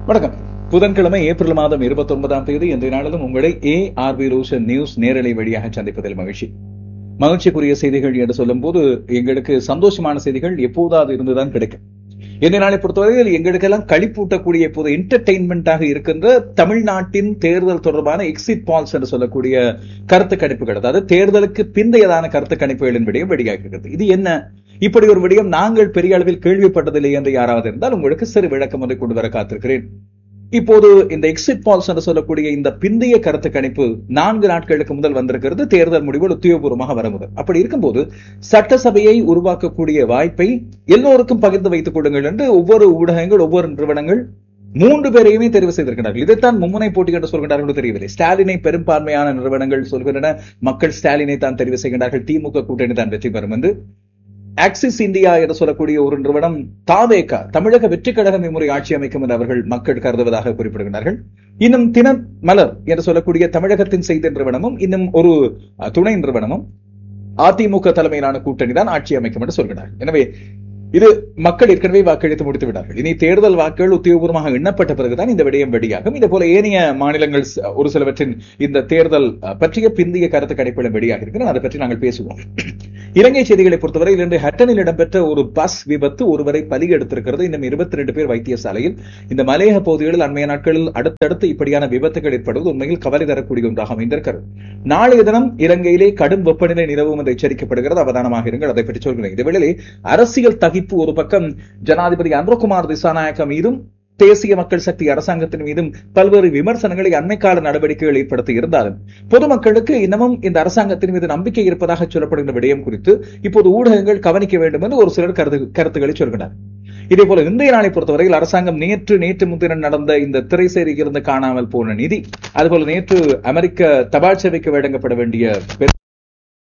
வணக்கம் புதன்கிழமை ஏப்ரல் மாதம் இருபத்தி ஒன்பதாம் தேதி இன்றைய நாளிலும் உங்களை ஏ ஆர்பி ரோஷன் நியூஸ் நேரலை வழியாக சந்திப்பதில் மகிழ்ச்சி மகிழ்ச்சிக்குரிய செய்திகள் என்று சொல்லும் போது எங்களுக்கு சந்தோஷமான செய்திகள் எப்போதாவது இருந்துதான் கிடைக்கும் இந்த நாளை பொறுத்தவரையில் எங்களுக்கெல்லாம் களிப்பூட்டக்கூடிய இப்போது என்டர்டெயின்மெண்டாக இருக்கின்ற தமிழ்நாட்டின் தேர்தல் தொடர்பான எக்ஸிட் பால்ஸ் என்று சொல்லக்கூடிய கருத்து கணிப்புகள் அதாவது தேர்தலுக்கு பிந்தையதான கருத்து கணிப்புகளின் விடயம் வெளியாகிறது இது என்ன இப்படி ஒரு விடயம் நாங்கள் பெரிய அளவில் கேள்விப்பட்டதில்லை என்று யாராவது இருந்தால் உங்களுக்கு சிறு விளக்கம் ஒன்றை கொண்டு வர காத்திருக்கிறேன் இப்போது இந்த எக்ஸிட் பால்ஸ் என்று சொல்லக்கூடிய இந்த பிந்தைய கருத்து கணிப்பு நான்கு நாட்களுக்கு முதல் வந்திருக்கிறது தேர்தல் முடிவுகள் உத்தியோகபூர்வமாக வர முதல் அப்படி இருக்கும்போது சட்டசபையை உருவாக்கக்கூடிய வாய்ப்பை எல்லோருக்கும் பகிர்ந்து வைத்துக் கொள்ளுங்கள் என்று ஒவ்வொரு ஊடகங்கள் ஒவ்வொரு நிறுவனங்கள் மூன்று பேரையுமே தெரிவு செய்திருக்கிறார்கள் இதைத்தான் மும்முனை போட்டி என்று சொல்கிறார்கள் தெரியவில்லை ஸ்டாலினை பெரும்பான்மையான நிறுவனங்கள் சொல்கின்றன மக்கள் ஸ்டாலினை தான் தெரிவு செய்கின்றார்கள் திமுக கூட்டணி தான் வெற்றி பெறும் என்று ஆக்சிஸ் இந்தியா என்று சொல்லக்கூடிய ஒரு நிறுவனம் தாவேகா தமிழக வெற்றி கழகம் இம்முறை ஆட்சி அமைக்கும் என்று அவர்கள் மக்கள் கருதுவதாக குறிப்பிடுகிறார்கள் இன்னும் தின மலர் என்று சொல்லக்கூடிய தமிழகத்தின் செய்தி நிறுவனமும் இன்னும் ஒரு துணை நிறுவனமும் அதிமுக தலைமையிலான கூட்டணி தான் ஆட்சி அமைக்கும் என்று சொல்கிறார்கள் எனவே இது மக்கள் ஏற்கனவே வாக்களித்து முடித்து விட்டார்கள் இனி தேர்தல் வாக்குகள் உத்தியோகபூர்வமாக எண்ணப்பட்ட பிறகுதான் இந்த விடயம் வெளியாகும் இதே போல ஏனைய மாநிலங்கள் ஒரு சிலவற்றின் இந்த தேர்தல் பற்றிய பிந்திய கருத்து கணிப்புகளும் வெளியாக இருக்கிறது அதை பற்றி நாங்கள் பேசுவோம் இலங்கை செய்திகளை பொறுத்தவரை இன்று ஹட்டனில் இடம்பெற்ற ஒரு பஸ் விபத்து ஒருவரை பலி எடுத்திருக்கிறது இன்னும் இருபத்தி ரெண்டு பேர் வைத்தியசாலையில் இந்த மலையக பகுதிகளில் அண்மைய நாட்களில் அடுத்தடுத்து இப்படியான விபத்துகள் ஏற்படுவது உண்மையில் கவலை தரக்கூடிய ஒன்றாக அமைந்திருக்கிறது நாளைய தினம் இலங்கையிலே கடும் வெப்பநிலை நிலவும் என்று எச்சரிக்கப்படுகிறது அவதானமாக இருங்கள் அதை பற்றி சொல்கிறேன் இதேவேளை அரசியல் தகிப்பு ஒரு பக்கம் ஜனாதிபதி அன்ரோகுமார் திசாநாயக்க மீதும் தேசிய மக்கள் சக்தி அரசாங்கத்தின் மீதும் பல்வேறு விமர்சனங்களை அண்மைக்கால நடவடிக்கைகள் ஏற்படுத்தி இருந்தாலும் பொதுமக்களுக்கு இன்னமும் இந்த அரசாங்கத்தின் மீது நம்பிக்கை இருப்பதாக சொல்லப்படுகின்ற விடயம் குறித்து இப்போது ஊடகங்கள் கவனிக்க வேண்டும் என்று ஒரு சிலர் கருத்து கருத்துக்களை சொல்கிறார் இதே போல இன்றைய நாளை பொறுத்தவரையில் அரசாங்கம் நேற்று நேற்று முன்தினம் நடந்த இந்த திரைசேரியிலிருந்து காணாமல் போன நிதி அதுபோல நேற்று அமெரிக்க தபால் சேவைக்கு வழங்கப்பட வேண்டிய